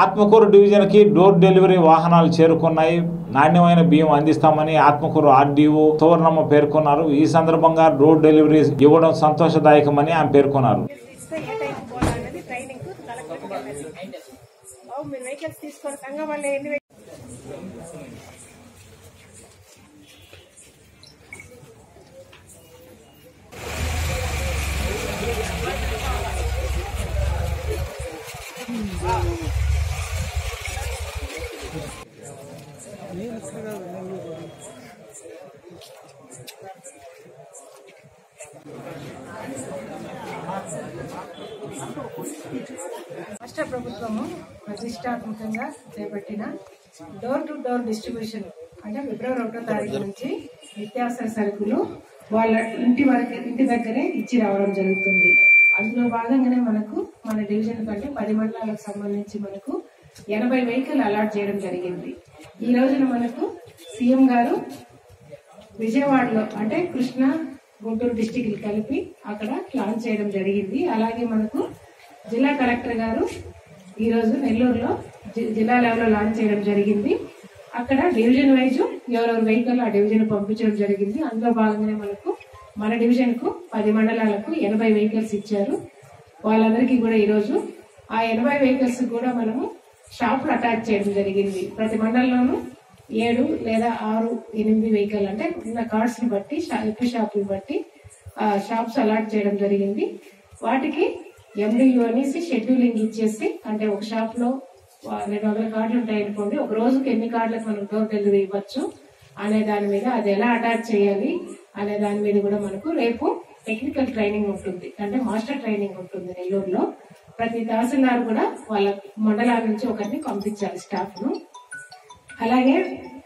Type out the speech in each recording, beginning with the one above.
Atmakur division కి door delivery వాహనాలు చేరుకున్నాయి నాణ్యమైన బియ్యం అందిస్తామని ఆత్మకూరు ఆర్డీఓ సువర్ణమ్మ పేర్కొన్నారు ఈ సందర్భంగా డోర్ డెలివరీ ఇవ్వడం సంతోషదాయకమని ఆమె పేర్కొన్నారు ఇస్తే ఏ టైం పోవాలన్నది ట్రైనింగ్ కలెక్టర్ బాబు మీరు వెహికల్స్ తీసుకొని సంఘం వల్ల ఎన్ని వెహికల్స్ రాష్ట్ర ప్రభుత్వము ప్రతిష్టాత్మకంగా చేపట్టిన డోర్ టు డోర్ డిస్ట్రిబ్యూషన్ అంటే ఫిబ్రవరి ఒకటో తారీఖు నుంచి నిత్యావసర సరుకులు వాళ్ళ ఇంటి వరకు ఇంటి దగ్గరే ఇచ్చి రావడం జరుగుతుంది అందులో భాగంగానే మనకు మన డివిజన్ కంటే పది మండలాలకు సంబంధించి మనకు ఎనభై వెహికల్ అలాట్ చేయడం జరిగింది ఈ రోజున మనకు సీఎం గారు విజయవాడలో అంటే కృష్ణ గుంటూరు డిస్టిక్ కలిపి అక్కడ లాంచ్ చేయడం జరిగింది అలాగే మనకు జిల్లా కలెక్టర్ గారు ఈ రోజు నెల్లూరులో జి- జిల్లా లెవెల్లో లాంచ్ చేయడం జరిగింది అక్కడ డివిజన్ వైజ్ ఎవరెవరు వెహికల్ ఆ డివిజన్ పంపించడం జరిగింది అందులో భాగంగానే మనకు మన డివిజన్ కు పది మండలాలకు ఎనభై వెహికల్స్ ఇచ్చారు వాళ్ళందరికీ కూడా ఈ రోజు ఆ ఎనభై వెహికల్స్ కూడా మనము షాపులు అటాచ్ చేయడం జరిగింది ప్రతి మండలంలోనూ ఏడు లేదా ఆరు ఎనిమిది వెహికల్ అంటే ఉన్న కార్డ్స్ ని బట్టి షా- ఎక్కువ షాపులు బట్టి ఆ షాప్స్ అలాట్ చేయడం జరిగింది వాటికి ఎండియూ అనేసి షెడ్యూలింగ్ ఇచ్చేసి అంటే ఒక షాప్ లో ఆ, రెండు వందల కార్డులు ఉంటాయి అనుకోండి ఒక రోజుకి ఎన్ని కార్డులకు మనం డోర్ డెలివరీ ఇవ్వచ్చు అనే దాని మీద అది ఎలా అటాచ్ చేయాలి అనే దాని మీద కూడా మనకు రేపు టెక్నికల్ ట్రైనింగ్ ఉంటుంది అంటే మాస్టర్ ట్రైనింగ్ ఉంటుంది నెల్లూరులో ప్రతి తహసీల్దార్ కూడా వాళ్ళ మండలాల నుంచి ఒకరిని పంపించాలి స్టాఫ్ ను అలాగే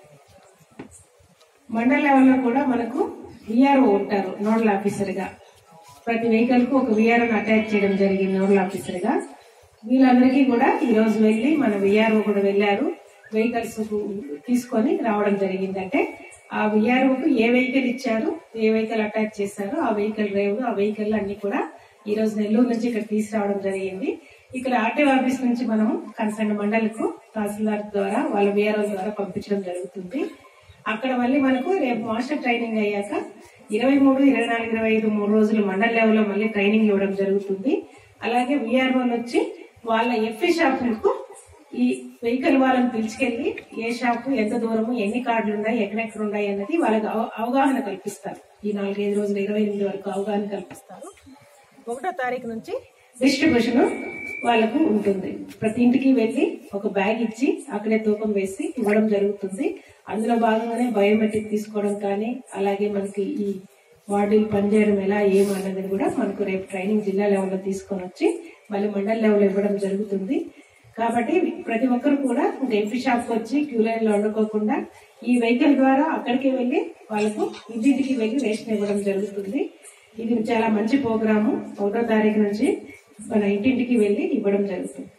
మండల లెవెల్లో కూడా మనకు విఆర్ఓ ఉంటారు నోడల్ ఆఫీసర్ గా ప్రతి వెహికల్ కు ఒక విఆర్ఓ అటాచ్ చేయడం జరిగింది నోడల్ ఆఫీసర్ గా వీళ్ళందరికీ కూడా ఈ రోజు వెళ్లి మన విఆర్ఓ కూడా వెళ్లారు వెహికల్స్ తీసుకొని రావడం జరిగింది అంటే ఆ విఆర్ఓకు ఏ వెహికల్ ఇచ్చారు ఏ వెహికల్ అటాచ్ చేశారో ఆ వెహికల్ డ్రైవర్ ఆ వెహికల్ అన్ని కూడా ఈ రోజు నెల్లూరు నుంచి ఇక్కడ తీసుకురావడం జరిగింది ఇక్కడ ఆర్టీఓ ఆఫీస్ నుంచి మనం కన్సర్న్ మండలకు తహసీల్దార్ ద్వారా వాళ్ళ విఆర్ఓ ద్వారా పంపించడం జరుగుతుంది అక్కడ మళ్ళీ మనకు రేపు మాస్టర్ ట్రైనింగ్ అయ్యాక ఇరవై మూడు ఇరవై నాలుగు ఇరవై ఐదు మూడు రోజులు మండల లెవెల్లో మళ్ళీ ట్రైనింగ్ ఇవ్వడం జరుగుతుంది అలాగే విఆర్ఓలు వచ్చి వాళ్ళ ఎఫ్ఏ షాపులకు ఈ వెహికల్ వాళ్ళని పిలుచుకెళ్లి ఏ షాపు ఎంత దూరము ఎన్ని కార్డులు ఉన్నాయి ఎక్కడెక్కడ ఉన్నాయి అన్నది వాళ్ళకి అవ- అవగాహన కల్పిస్తారు ఈ నాలుగైదు రోజులు ఇరవై ఎనిమిది వరకు అవగాహన కల్పిస్తారు ఒకటో తారీఖు నుంచి డిస్ట్రిబ్యూషన్ వాళ్ళకు ఉంటుంది ప్రతి ఇంటికి వెళ్ళి ఒక బ్యాగ్ ఇచ్చి అక్కడే తూకం వేసి ఇవ్వడం జరుగుతుంది అందులో భాగంగానే బయోమెట్రిక్ తీసుకోవడం కానీ అలాగే మనకి ఈ వార్డులు పనిచేయడం ఎలా ఏమన్నది కూడా మనకు రేపు ట్రైనింగ్ జిల్లా లెవెల్లో తీసుకొని వచ్చి మళ్ళీ మండల లెవెల్ ఇవ్వడం జరుగుతుంది కాబట్టి ప్రతి ఒక్కరు కూడా ఇంకా ఎంపీ షాప్ వచ్చి క్యూ లైన్ లో వండుకోకుండా ఈ వెహికల్ ద్వారా అక్కడికి వెళ్ళి వాళ్ళకు ఇంటింటికి వెళ్ళి రేషన్ ఇవ్వడం జరుగుతుంది ఇది చాలా మంచి ప్రోగ్రాము ఒకటో తారీఖు నుంచి మన ఇంటింటికి వెళ్ళి ఇవ్వడం జరుగుతుంది